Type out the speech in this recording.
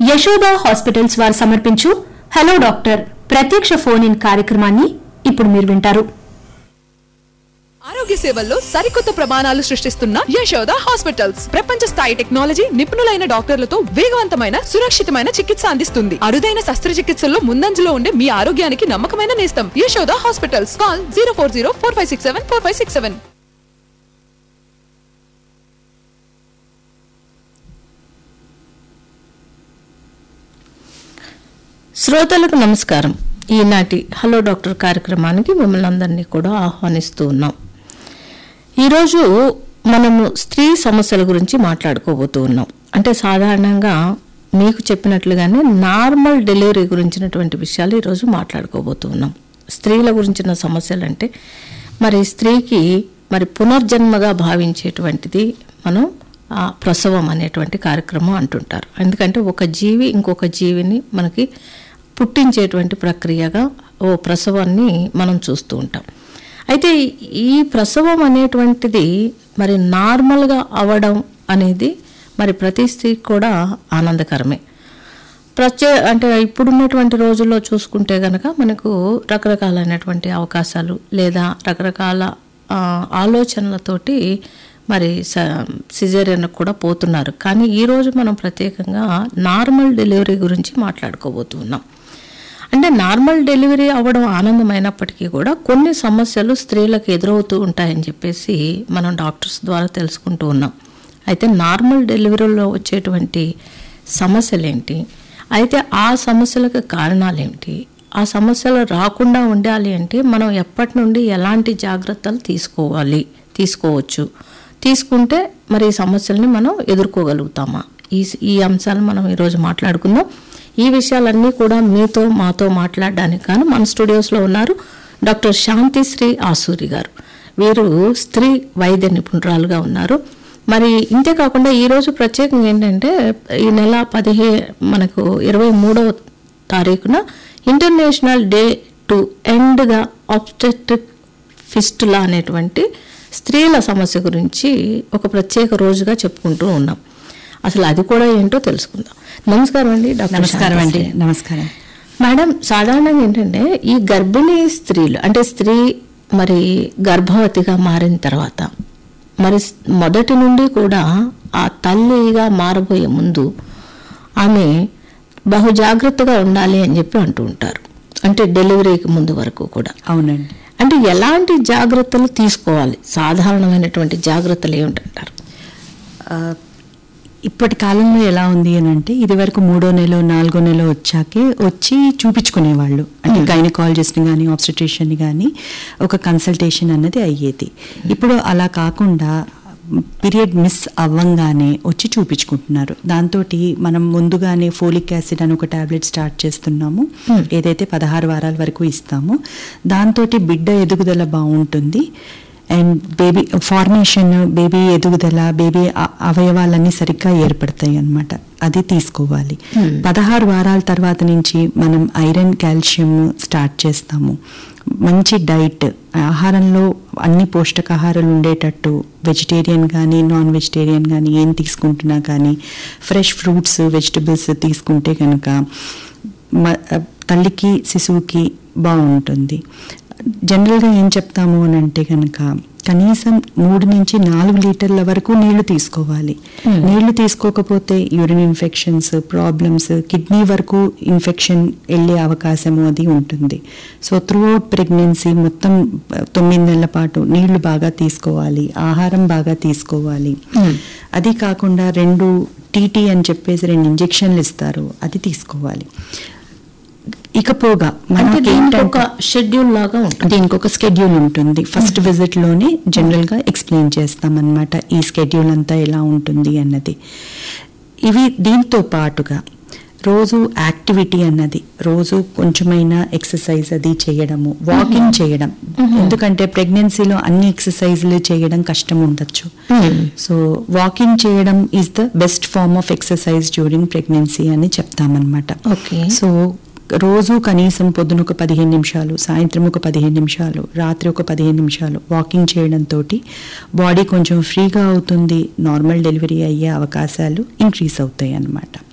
Yashoda hospitals వారు సమర్పించు hello doctor ప్రత్యక్ష ఫోన్ ఇన్ కార్యక్రమాన్ని ఇప్పుడు మీరు వింటారు ఆరోగ్య సేవల్లో సరికొత్త ప్రమాణాలు సృష్టిస్తున్న యశోద హాస్పిటల్స్ ప్రపంచ స్థాయి టెక్నాలజీ నిపుణులైన డాక్టర్లతో వేగవంతమైన సురక్షితమైన చికిత్స అందిస్తుంది అరుదైన శస్త్రచికిత్సల్లో ముందంజలో ఉండే మీ ఆరోగ్యానికి నమ్మకమైన నేస్తం Yashoda hospitals call zero four zero four five six seven four five six seven శ్రోతలకు నమస్కారం ఈనాటి హలో డాక్టర్ కార్యక్రమానికి మిమ్మల్ని అందరినీ కూడా ఆహ్వానిస్తూ ఉన్నాం ఈరోజు మనము స్త్రీ సమస్యల గురించి మాట్లాడుకోబోతూ ఉన్నాం అంటే సాధారణంగా మీకు చెప్పినట్లుగానే నార్మల్ డెలివరీ గురించినటువంటి విషయాలు ఈరోజు మాట్లాడుకోబోతూ ఉన్నాం స్త్రీల గురించిన సమస్యలు అంటే మరి స్త్రీకి మరి పునర్జన్మగా భావించేటువంటిది మనం ఆ ప్రసవం అనేటువంటి కార్యక్రమం అంటుంటారు ఎందుకంటే ఒక జీవి ఇంకొక జీవిని మనకి పుట్టించేటువంటి ప్రక్రియగా ఓ ప్రసవాన్ని మనం చూస్తూ ఉంటాం అయితే ఈ ప్రసవం అనేటువంటిది మరి నార్మల్గా అవడం అనేది మరి ప్రతి స్త్రీకి కూడా ఆనందకరమే ప్రత్యే అంటే ఇప్పుడున్నటువంటి రోజుల్లో చూసుకుంటే గనక మనకు రకరకాలైనటువంటి అవకాశాలు లేదా రకరకాల ఆ, ఆలోచనలతోటి మరి సిజేరియన్ కూడా పోతున్నారు కానీ ఈరోజు మనం ప్రత్యేకంగా నార్మల్ డెలివరీ గురించి మాట్లాడుకోబోతున్నాం అంటే నార్మల్ డెలివరీ అవ్వడం ఆనందమైనప్పటికీ కూడా కొన్ని సమస్యలు స్త్రీలకు ఎదురవుతూ ఉంటాయని చెప్పేసి మనం డాక్టర్స్ ద్వారా తెలుసుకుంటూ ఉన్నాం అయితే నార్మల్ డెలివరీలో వచ్చేటువంటి సమస్యలేంటి అయితే ఆ సమస్యలకు కారణాలేంటి ఆ సమస్యలు రాకుండా ఉండాలి అంటే మనం ఎప్పటి నుండి ఎలాంటి జాగ్రత్తలు తీసుకోవాలి తీసుకోవచ్చు తీసుకుంటే మరి ఈ సమస్యల్ని మనం ఎదుర్కోగలుగుతామా ఈ ఈ అంశాలు మనం ఈరోజు మాట్లాడుకుందాం ఈ విషయాలన్నీ కూడా మీతో మాతో మాట్లాడడానికి గాను మన స్టూడియోస్లో ఉన్నారు డాక్టర్ శాంతిశ్రీ ఆసూరి గారు వీరు స్త్రీ వైద్య నిపుణురాలుగా ఉన్నారు మరి ఇంతే కాకుండా ఈరోజు ప్రత్యేకంగా ఏంటంటే ఈ నెల పదిహే మనకు ఇరవై మూడవ తారీఖున international day to end the obstetric fistula అనేటువంటి స్త్రీల సమస్య గురించి ఒక ప్రత్యేక రోజుగా చెప్పుకుంటూ ఉన్నాం అసలు అది కూడా ఏంటో తెలుసుకుందాం నమస్కారం అండి డాక్టర్ నమస్కారం అండి శాంతిశ్రీ. నమస్కారం మేడం సాధారణంగా ఏంటంటే ఈ గర్భిణీ స్త్రీలు అంటే స్త్రీ మరి గర్భవతిగా మారిన తర్వాత మరి స్- మొదటి నుండి కూడా ఆ తల్లిగా మారబోయే ముందు ఆమె బహు జాగ్రత్తగా ఉండాలి అని చెప్పి అంటూ ఉంటారు అంటే డెలివరీకి ముందు వరకు కూడా అవునండి అంటే ఎలాంటి జాగ్రత్తలు తీసుకోవాలి సాధారణమైనటువంటి జాగ్రత్తలు ఏమిటంటారు ఆ, ఇప్పటి కాలంలో ఎలా ఉంది అని అంటే ఇది వరకు మూడో నెల నాలుగో నెల వచ్చాకే వచ్చి చూపించుకునేవాళ్ళు అంటే గైనకాలజిస్ట్ని కానీ ఆబ్స్టిట్యూషన్ని కానీ ఒక కన్సల్టేషన్ అన్నది అయ్యేది ఇప్పుడు అలా కాకుండా పీరియడ్ మిస్ అవ్వంగానే వచ్చి చూపించుకుంటున్నారు దాంతో మనం ముందుగానే ఫోలిక్ యాసిడ్ అని ఒక టాబ్లెట్ స్టార్ట్ చేస్తున్నాము ఏదైతే పదహారు వారాల వరకు ఇస్తామో దాంతో బిడ్డ ఎదుగుదల బాగుంటుంది అండ్ బేబీ ఫార్మేషన్ బేబీ ఎదుగుదల బేబీ అ- అవయవాలన్నీ సరిగ్గా ఏర్పడతాయి అన్నమాట అది తీసుకోవాలి పదహారు వారాల తర్వాత నుంచి మనం ఐరన్ కాల్షియం స్టార్ట్ చేస్తాము మంచి డైట్ ఆహారంలో అన్ని పోషకాహారాలు ఉండేటట్టు వెజిటేరియన్ కానీ నాన్ వెజిటేరియన్ కానీ ఏం తీసుకుంటున్నా కానీ ఫ్రెష్ ఫ్రూట్స్ వెజిటబుల్స్ తీసుకుంటే కనుక మ- తల్లికి శిశువుకి బాగుంటుంది జనరల్గా ఏం చెప్తాము అని అంటే కనుక కనీసం మూడు నుంచి నాలుగు లీటర్ల వరకు నీళ్లు తీసుకోవాలి నీళ్లు తీసుకోకపోతే యూరిన్ ఇన్ఫెక్షన్స్ ప్రాబ్లమ్స్ కిడ్నీ వరకు ఇన్ఫెక్షన్ వెళ్ళే అవకాశము అది ఉంటుంది సో త్రూ అవుట్ ప్రెగ్నెన్సీ మొత్తం ఆ, తొమ్మిది నెలల పాటు నీళ్లు బాగా తీసుకోవాలి ఆహారం బాగా తీసుకోవాలి అది కాకుండా రెండు టీటీ అని చెప్పేసి రెండు ఇంజెక్షన్లు ఇస్తారు అది తీసుకోవాలి ఇకపోగా అంటే మనకి దీనికి ఒక ఏంటంటే షెడ్యూల్ లాగా ఉంటుంది దీనికి ఒక స్కెడ్యూల్ ఉంటుంది ఫస్ట్ విజిట్ లోనే జనరల్ గా ఎక్స్ప్లెయిన్ చేస్తాం అన్నమాట ఈ స్కెడ్యూల్ అంతా ఎలా ఉంటుంది అన్నది ఇవి దీంతో పాటుగా రోజు యాక్టివిటీ అన్నది రోజు కొంచెమైనా ఎక్సర్సైజ్ అది చేయడము వాకింగ్ చేయడం ఎందుకంటే ప్రెగ్నెన్సీలో అన్ని ఎక్సర్సైజ్లు చేయడం కష్టం ఉండొచ్చు సో వాకింగ్ చేయడం is the best form of exercise during pregnancy అని చెప్తామన్నమాట ఓకే సో రోజు కనీసం పొద్దున ఒక పదిహేను నిమిషాలు సాయంత్రం ఒక పదిహేను నిమిషాలు రాత్రి ఒక పదిహేను నిమిషాలు వాకింగ్ చేయడంతో బాడీ కొంచెం ఫ్రీగా అవుతుంది నార్మల్ డెలివరీ అయ్యే అవకాశాలు ఇంక్రీజ్ అవుతాయి అన్నమాట